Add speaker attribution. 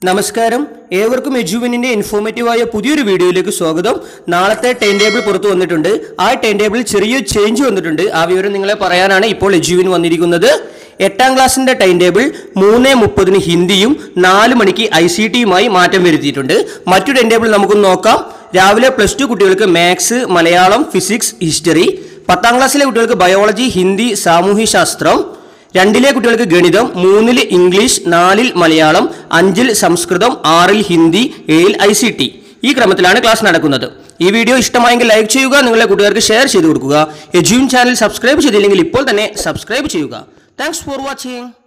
Speaker 1: നമസ്കാരം ഏവർക്കും എജുവിനിന്റെ ഇൻഫോർമേറ്റീവായ പുതിയൊരു വീഡിയോയിലേക്ക് സ്വാഗതം നാളത്തെ ടൈം ടേബിൾ പുറത്തു വന്നിട്ടുണ്ട് ആ ടൈം ടേബിളിൽ ചെറിയൊരു ചേഞ്ച് വന്നിട്ടുണ്ട് ആ വിവരം നിങ്ങളെ പറയാനാണ് ഇപ്പോൾ എജുവിൻ വന്നിരിക്കുന്നത് എട്ടാം ക്ലാസ്സിന്റെ ടൈം ടേബിൾ മൂന്ന് മുപ്പതിന് ഹിന്ദിയും നാല് മണിക്ക് ഐ സി ടിയുമായി മാറ്റം വരുത്തിയിട്ടുണ്ട് മറ്റു ടൈം ടേബിൾ നമുക്കൊന്ന് നോക്കാം രാവിലെ പ്ലസ് ടു കുട്ടികൾക്ക് മാത്സ് മലയാളം ഫിസിക്സ് ഹിസ്റ്ററി പത്താം ക്ലാസ്സിലെ കുട്ടികൾക്ക് ബയോളജി ഹിന്ദി സാമൂഹ്യശാസ്ത്രം രണ്ടിലെ കുട്ടികൾക്ക് ഗണിതം മൂന്നിൽ ഇംഗ്ലീഷ് നാലിൽ മലയാളം അഞ്ചിൽ സംസ്കൃതം ആറിൽ ഹിന്ദി ഏഴിൽ ഐ സി ടി ഈ ക്രമത്തിലാണ് ക്ലാസ് നടക്കുന്നത് ഈ വീഡിയോ ഇഷ്ടമായെങ്കിൽ ലൈക്ക് ചെയ്യുക നിങ്ങളുടെ കൂട്ടുകാർക്ക് ഷെയർ ചെയ്ത് കൊടുക്കുക എജ്യൂൻ ചാനൽ സബ്സ്ക്രൈബ് ചെയ്തില്ലെങ്കിൽ ഇപ്പോൾ തന്നെ സബ്സ്ക്രൈബ് ചെയ്യുക താങ്ക്സ് ഫോർ വാച്ചിങ്